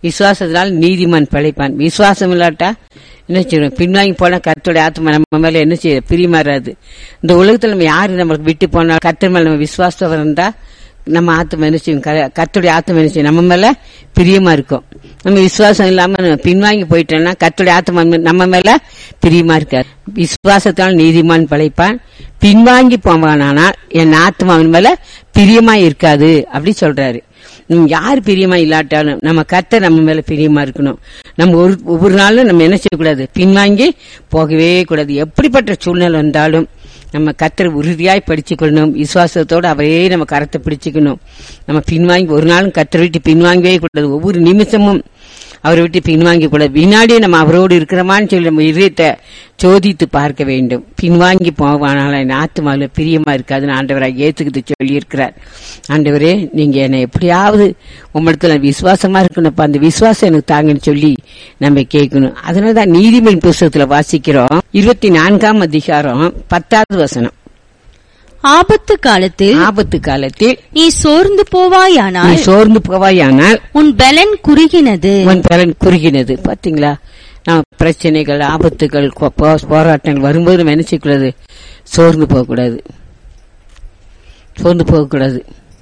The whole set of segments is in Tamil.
விசுவாசத்தினால் நீதிமான் பிழைப்பான் விசுவாசம் இல்லாட்டா என்ன செய்யணும் பின்வாங்கி போனா கர்த்தருடைய ஆத்மா நம்ம மேல என்ன செய்ய பிரியமாறாது இந்த உலகத்துல நம்ம யாரு நம்மளுக்கு விட்டு போனா கர்த்தர் மேல நம்ம விசுவாசம் இருந்தா நம்ம ஆத்மா என்ன செய்யும் க- கர்த்தருடைய ஆத்மா என்ன செய்யும் நம்ம மேல பிரியமா இருக்கும் நம்ம விசுவாசம் இல்லாம நம்ம பின்வாங்கி போயிட்டோம்னா கர்த்தருடைய ஆத்மா நம்ம மேல பிரியமா இருக்காது விசுவாசத்தால் நீதிமான் படைப்பான் பின்வாங்கி போவானானால் என் ஆத்மா அவன் மேல பிரியமா இருக்காது அப்படி சொல்றாரு நம்ம யார் பிரியமா இல்லாட்டாலும் நம்ம கர்த்தர் நம்ம மேல பிரியமா இருக்கணும் நம்ம ஒரு ஒவ்வொரு நாளும் நம்ம என்ன செய்யக்கூடாது பின்வாங்கி போகவே கூடாது எப்படிப்பட்ட சூழ்நிலை வந்தாலும் நம்ம கர்த்தர் உறுதியாய் படிச்சுக்கொள்ளணும் விசுவாசத்தோட அவரே நம்ம கரத்தை பிடிச்சுக்கணும் நம்ம பின்வாங்கி ஒரு நாளும் கர்த்தரை விட்டு பின்வாங்கவே கூடாது ஒவ்வொரு நிமிஷமும் அவரை விட்டு பின்வாங்கி கூடாது வினாடியே நம்ம அவரோடு இருக்கிறோமான்னு சொல்லி நம்ம இதயத்தை சோதித்து பார்க்க வேண்டும் பின்வாங்கி போவானால என் ஆத்மாவில் பிரியமா இருக்காதுன்னு ஆண்டவராக ஏத்துக்கிட்டு சொல்லி இருக்கிறார் ஆண்டவரே நீங்க என்னை எப்படியாவது உம்மிடத்துல விசுவாசமா இருக்கணும்ப்பா அந்த விசுவாசம் எனக்கு தாங்கன்னு சொல்லி நம்ம கேட்கணும் அதனாலதான் நீதிமன்ற புஸ்தகத்துல வாசிக்கிறோம் இருபத்தி நான்காம் அதிகாரம் பத்தாவது வசனம் ஆபத்து காலத்தில் ஆபத்து காலத்தில் நீ சோர்ந்து நீ போவாயானால் சோர்ந்து போவாயானால் உன் பலன் குறுகினது உன் பலன் குறுகினது பாத்தீங்களா நம்ம பிரச்சனைகள் ஆபத்துகள் கொ- போ- போராட்டங்கள் வரும்போது நம்ம என்ன செய்யக்கூடாது சோர்ந்து போகக்கூடாது சோர்ந்து போகக்கூடாது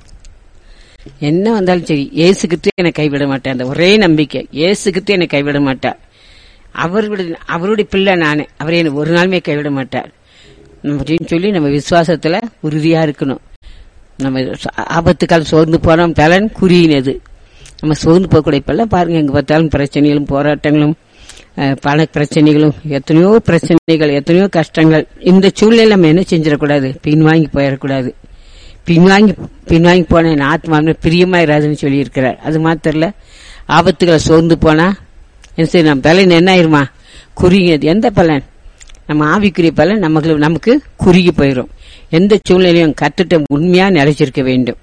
என்ன வந்தாலும் சரி ஏசுகிட்டு என்னை கைவிட மாட்டேன் அந்த ஒரே நம்பிக்கை ஏசுகிட்டு என்னை கைவிட மாட்டார் அவருடைய அவருடைய பிள்ளை நானே அவரை என்னை ஒரு நாளுமே கைவிட மாட்டார் அப்படின்னு சொல்லி நம்ம விசுவாசத்துல உறுதியா இருக்கணும் நம்ம ஆபத்துக்கால் சோர்ந்து போனோம் பலன் குறியினது நம்ம சோர்ந்து போகக்கூடிய இப்பெல்லாம் பாருங்க எங்க பார்த்தாலும் பிரச்சனைகளும் போராட்டங்களும் அஹ், பண பிரச்சனைகளும் எத்தனையோ பிரச்சனைகள் எத்தனையோ கஷ்டங்கள் இந்த சூழ்நிலை நம்ம என்ன செஞ்சிடக்கூடாது பின்வாங்கி போயிடக்கூடாது பின்வாங்கி பின்வாங்கி போன என் ஆத்மாவே பிரியமா இராதுன்னு சொல்லி இருக்கிறார் அது மாத்திரல ஆபத்துகளை சோர்ந்து போனா என்ன செய்யும் நம்ம பலன் என்ன ஆயிருமா குறுகியது எந்த பலன் நம்ம ஆவிக்குரிய பலன் நமக்கு நமக்கு குறுகி போயிடும் எந்த சூழ்நிலையும் கத்துட்ட உண்மையா நிலைச்சிருக்க வேண்டும்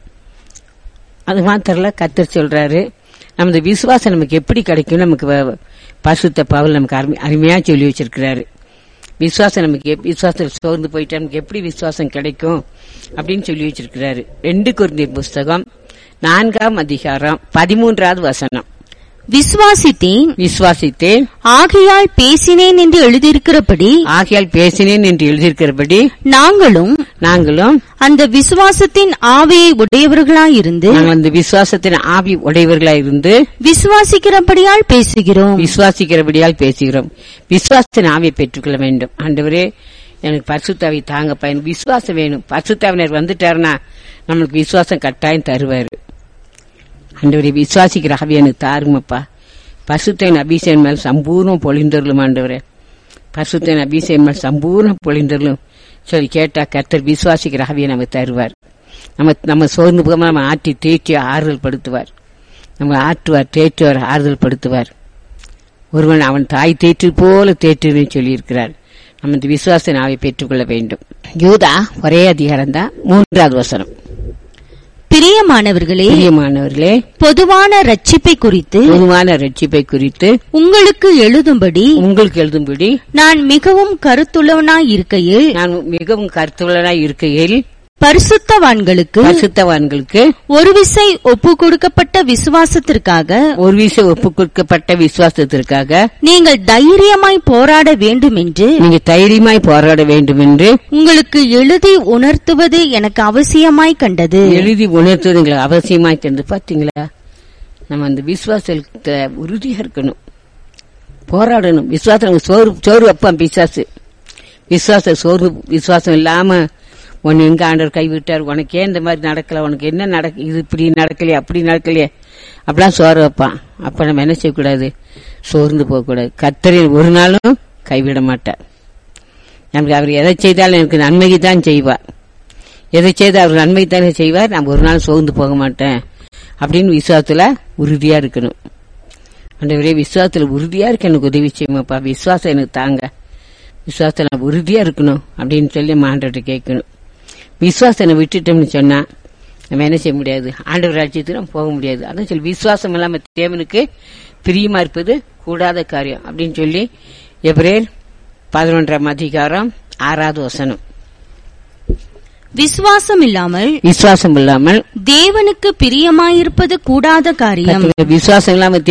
அது மாத்திரல கத்தர் சொல்றாரு நமது விசுவாசம் நமக்கு எப்படி கிடைக்கும் நமக்கு வ- பரிசுத்த பவுல் நமக்கு அருமை- அருமையா சொல்லி வச்சிருக்கிறாரு விசுவாசம் நமக்கு எப்- விசுவாசத்தில் சோர்ந்து போயிட்டா நமக்கு எப்படி விசுவாசம் கிடைக்கும் அப்படின்னு சொல்லி வச்சிருக்கிறாரு ரெண்டு குருந்தியர் புஸ்தகம் நான்காம் அதிகாரம் பதிமூன்றாவது வசனம் விசுவாசித்தேன் விசுவாசித்தேன் ஆகையால் பேசினேன் என்று எழுதியிருக்கிறபடி ஆகையால் பேசினேன் என்று எழுதியிருக்கிறபடி நாங்களும் நாங்களும் அந்த விசுவாசத்தின் ஆவியை உடையவர்களாயிருந்து நாங்கள் அந்த விசுவாசத்தின் ஆவி உடையவர்களாய் இருந்து விசுவாசிக்கிறபடியால் பேசுகிறோம் விசுவாசிக்கிறபடியால் பேசுகிறோம் விசுவாசத்தின் ஆவியை பெற்றுக்கொள்ள வேண்டும் ஆண்டவரே எனக்கு பரிசுத்தாவி தாங்கப்பா எனக்கு விசுவாசம் வேணும் பரிசுத்தாவினர் வந்துட்டாருன்னா நம்மளுக்கு விசுவாசம் கட்டாயம் தருவாரு ஆண்டவரே விசுவாசிக்கிற ஆவி எனக்கு தாருங்கப்பா பரிசுத்தின் அபிஷேகம் மேல் சம்பூர்ணம் பொழிந்தருளும் ஆண்டவரே பரிசுத்தின் அபிஷேகம் மேல் சம்பூர்ணம் பொழிந்தருளும் சொல்லி கேட்டா கர்த்தர் விசுவாசிக்கிற ஆவியை நமக்கு தருவார் நம்ம நம்ம சோர்ந்து போகாம நம்ம ஆட்டி தேய்ச்சி ஆறுதல் படுத்துவார் நம்ம ஆற்றுவார் தேற்றுவார் ஆறுதல் படுத்துவார் ஒருவன் அவன் தாய் தேற்று போல தேற்றுன்னு சொல்லியிருக்கிறார் நம்ம இந்த விசுவாச நாவை பெற்றுக்கொள்ள வேண்டும் யூதா ஒரே அதிகாரம் தான் மூன்றாவது வசனம் பிரியமானவர்களே பிரியமானவர்களே பொதுவான ரட்சிப்பை குறித்து பொதுவான ரட்சிப்பை குறித்து உங்களுக்கு எழுதும்படி உங்களுக்கு எழுதும்படி நான் மிகவும் கருத்துள்ளவனாய் இருக்கையில் நான் மிகவும் கருத்துள்ளனாய் இருக்கையில் பரிசுத்தவான்களுக்கு பரிசுத்தவான்களுக்கு ஒரு விசை ஒப்பு கொடுக்கப்பட்ட விசுவாசத்திற்காக ஒரு விஷயம் ஒப்புக் கொடுக்கப்பட்ட விசுவாசத்திற்காக நீங்கள் தைரியமாய் போராட வேண்டும் என்று நீங்க தைரியமாய் போராட வேண்டும் என்று உங்களுக்கு எழுதி உணர்த்துவது எனக்கு அவசியமாய் கண்டது எழுதி உணர்த்துவது எங்களுக்கு அவசியமாய் தெரிந்து பாத்தீங்களா நம்ம அந்த விசுவாசத்தை உறுதியா இருக்கணும் போராடணும் விசுவாசம் நமக்கு சோறு சோறு வைப்பான் பிசாசு விசுவாச சோறு விசுவாசம் இல்லாம உன்னை எங்க ஆண்டவர் கைவிட்டார் உனக்கு ஏன் இந்த மாதிரி நடக்கல உனக்கு என்ன நடக்க இது இப்படி நடக்கலையே அப்படி நடக்கலையே அப்படிலாம் சோறு வைப்பான் அப்ப நம்ம என்ன செய்யக்கூடாது சோர்ந்து போகக்கூடாது கத்தரில் ஒரு நாளும் கைவிட மாட்டார் நமக்கு அவர் எதை செய்தாலும் எனக்கு நன்மைக்கு தான் செய்வார் எதை செய்து அவர் நன்மை தானே செய்வார் நான் ஒரு நாள் சோர்ந்து போக மாட்டேன் அப்படின்னு விசுவாசத்துல உறுதியா இருக்கணும் ஆண்டவரே விசுவாசத்துல உறுதியா இருக்க எனக்கு உதவி செய்யுமாப்பா விசுவாசம் எனக்கு தாங்க விசுவாசத்துல நான் உறுதியா இருக்கணும் அப்படின்னு சொல்லி நம்ம ஆண்டவர்கிட்ட கேட்கணும் விசுவாசனை விட்டுட்டோம்னு சொன்னா நம்ம என்ன செய்ய முடியாது ஆண்டவர் ராஜ்யத்துக்கு நம்ம போக முடியாது அதான் சொல்லி விசுவாசம் இல்லாம தேவனுக்கு பிரியமா இருப்பது கூடாத காரியம் அப்படின்னு சொல்லி எப்ரேல் பதினொன்றாம் அதிகாரம் ஆறாவது வசனம் விசுவாசம் இல்லாமல் விசுவாசம் இல்லாமல் தேவனுக்கு பிரியமாயிருப்பது கூடாத காரியம் விசுவாசம் இல்லாம